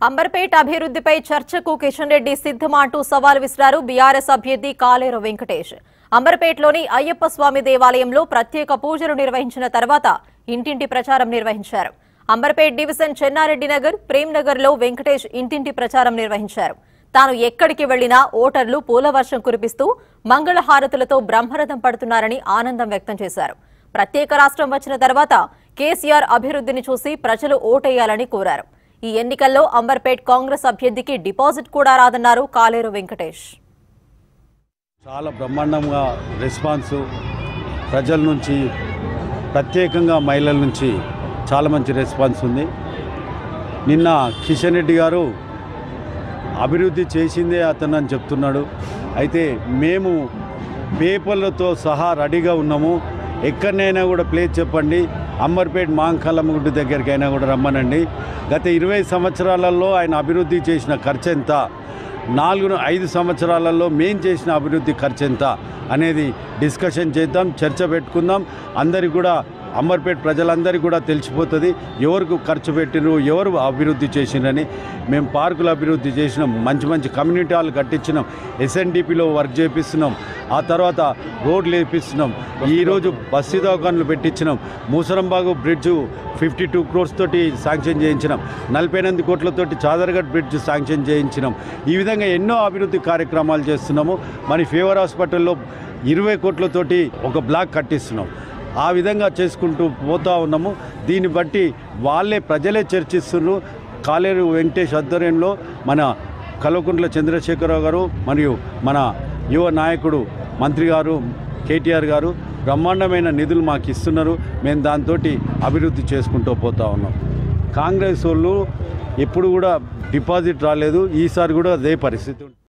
అంబర్పేట అభివృద్ధిపై చర్చకు కిషన్ రెడ్డి సిద్ధమంటూ సవాల్ విసిరారు బీఆర్ఎస్ అభ్యర్థి కాలేరు వెంకటేష్ అంబర్పేటలోని అయ్యప్ప స్వామి దేవాలయంలో ప్రత్యేక పూజలు నిర్వహించిన తర్వాత ఇంటింటి ప్రచారం నిర్వహించారు అంబర్పేట్ డివిజన్ చెన్నారెడ్డి నగర్ ప్రేమ్ నగర్ లో వెంకటేష్ ఇంటింటి ప్రచారం నిర్వహించారు తాను ఎక్కడికి వెళ్లినా ఓటర్లు పూలవర్షం కురిపిస్తూ మంగళహారతులతో బ్రహ్మరథం పడుతున్నారని ఆనందం వ్యక్తం చేశారు ప్రత్యేక రాష్ట్రం వచ్చిన తర్వాత కేసీఆర్ అభివృద్ధిని చూసి ప్రజలు ఓటేయాలని కోరారు ఈ ఎన్నికల్లో అంబర్పేట్ కాంగ్రెస్ అభ్యర్థికి డిపాజిట్ కూడా రాదన్నారు కాలేరు వెంకటేష్ చాలా బ్రహ్మాండంగా రెస్పాన్స్ ప్రజల నుంచి ప్రత్యేకంగా మహిళల నుంచి చాలా మంచి రెస్పాన్స్ ఉంది నిన్న కిషన్ రెడ్డి గారు అభివృద్ధి చేసిందే అతను అని చెప్తున్నాడు అయితే మేము పేపర్లతో సహా రెడీగా ఉన్నాము ఎక్కడనైనా కూడా ప్లేస్ చెప్పండి అంబర్పేట్ మాంకాలమ్మ గుడ్డు దగ్గరికైనా కూడా రమ్మనండి గత ఇరవై సంవత్సరాలలో ఆయన అభివృద్ధి చేసిన ఖర్చు ఎంత నాలుగు ఐదు సంవత్సరాలలో మేం చేసిన అభివృద్ధి ఖర్చు ఎంత అనేది డిస్కషన్ చేద్దాం చర్చ పెట్టుకుందాం అందరికి కూడా అంబర్పేట్ ప్రజలందరికీ కూడా తెలిసిపోతుంది ఎవరికి ఖర్చు పెట్టినరు ఎవరు అభివృద్ధి చేసినని మేము పార్కులు అభివృద్ధి చేసినాం మంచి మంచి కమ్యూనిటీ హాల్ కట్టించినాం ఎస్ఎన్డిపిలో వర్క్ చేపిస్తున్నాం ఆ తర్వాత రోడ్లు వేపిస్తున్నాం ఈరోజు బస్సు దవాఖాన్లు పెట్టించినాం Moosarambagh bridge fifty two crores తోటి శాంక్షన్ చేయించినాం నలభై ఎనిమిది కోట్లతోటి చాదర్గఢ్ బ్రిడ్జ్ శాంక్షన్ చేయించినాం ఈ విధంగా ఎన్నో అభివృద్ధి కార్యక్రమాలు చేస్తున్నాము మరి ఫీవర్ హాస్పిటల్లో ఇరవై కోట్లతోటి ఒక బ్లాక్ కట్టిస్తున్నాం ఆ విధంగా చేసుకుంటూ పోతా ఉన్నాము దీన్ని బట్టి వాళ్ళే ప్రజలే చర్చిస్తున్నారు కాలేరు వెంకటేష్ ఆధ్వర్యంలో మన కల్వకుంట్ల చంద్రశేఖరరావు గారు మరియు మన యువ నాయకుడు మంత్రి గారు కేటీఆర్ గారు బ్రహ్మాండమైన నిధులు మాకు ఇస్తున్నారు మేము దాంతో అభివృద్ధి చేసుకుంటూ పోతా ఉన్నాం కాంగ్రెస్ వాళ్ళు ఎప్పుడు కూడా డిపాజిట్ రాలేదు ఈసారి కూడా అదే పరిస్థితి